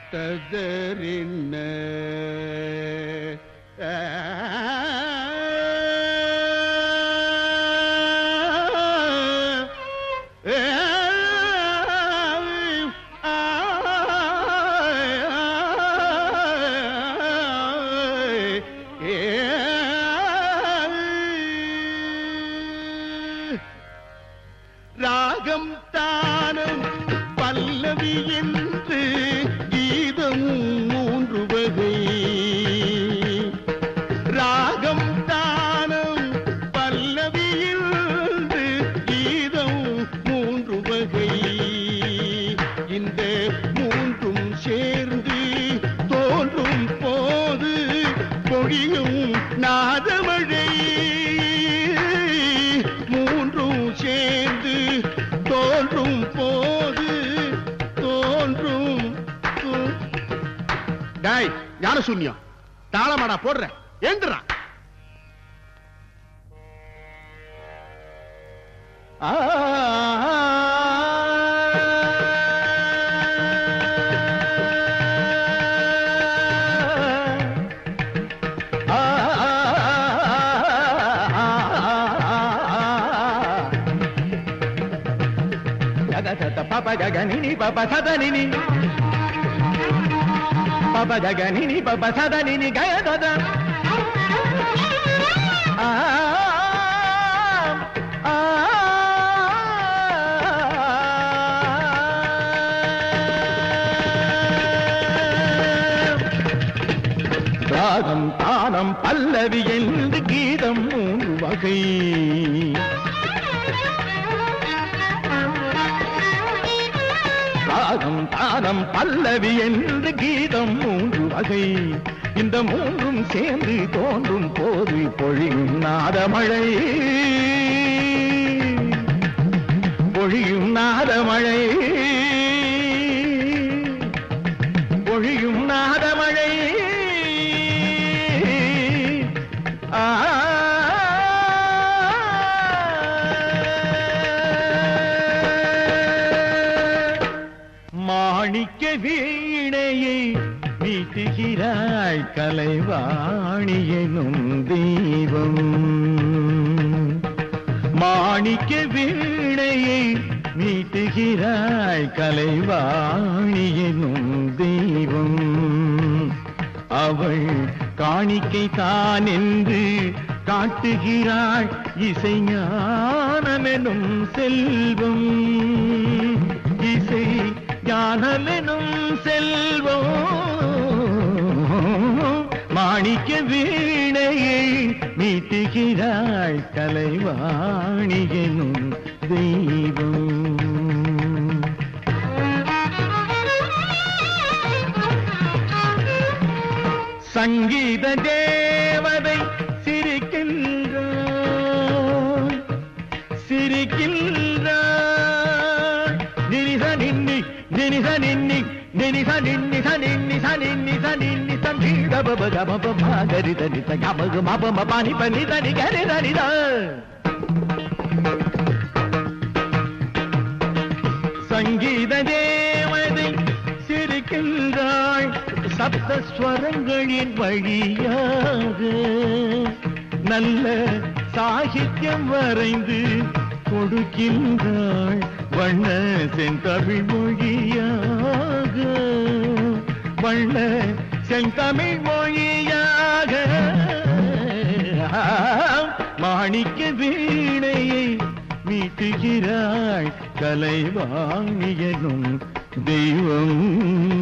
ததறின ராகம் தானம் பல்லவி என்று கீதம் மூன்று வகை ராகம் தானம் பல்லவி என்று கீதம் மூன்று வகை இந்த மூன்றும் சேர்ந்து தோன்றும் போது பொழியும் நாதமழை மூன்றும் சேர்ந்து தோன்றும் போது தோன்றும் தோ- டேய் ஞான சூன்யம் தாளமாடா போடுற ஏந்துடா Papa Gaganini, Papa Sadanini. Papa Gaganini, Papa Sadanini, Gaya Dada. Ah, ah. ராகம் தானம் பல்லவி என்று கீதம் மூன்று வகை ராகம் தானம் பல்லவி என்று கீதம் மூன்று வகை இந்த மூன்றும் சேர்ந்து தோன்றும் போது பொழியும் நாதமழை பொழியும் நாதமழை பொழியும் நாதமழை ஆ மாணிக்க வீணையை மீட்டுகிறாய் கலைவாணி எனும் தெய்வம் மாணிக்க வீணையை மீட்டுகிறாய் கலைவாணி எனும் தெய்வம் அவள் காணிக்கை தான் என்று காட்டுகிறாள் இசைஞானமெனும் செல்வம் இசை ஞானமெனும் செல்வம் மாணிக்க வீணையை மீட்டுகிறாள் கலைவாணி எனும் தெய்வம் சங்கீத தேவதை சிரிக்கின்றாள் சிரிக்கின்றாள் நினிச நின்னி நினிச நின்னி நினிச நின்னி ச நின்னி ச நின்னி ச நின்னி சங்கீத பப கப பாகரி தனி த கமகு மப மபானி பனி தனி கரி தனித சங்கீத தேவதை சிரிக்கின்றாள் சப்த ஸ்வரங்களின் வழியாக நல்ல சாகித்யம் வரைந்து கொடுக்கின்றாள் வண்ண செந்தமிழ் மொழியாக வண்ண செந்தமிழ் மொழியாக மாணிக்க வீணையை மீட்டுகிறாள் கலைவாணி எனும் தெய்வம்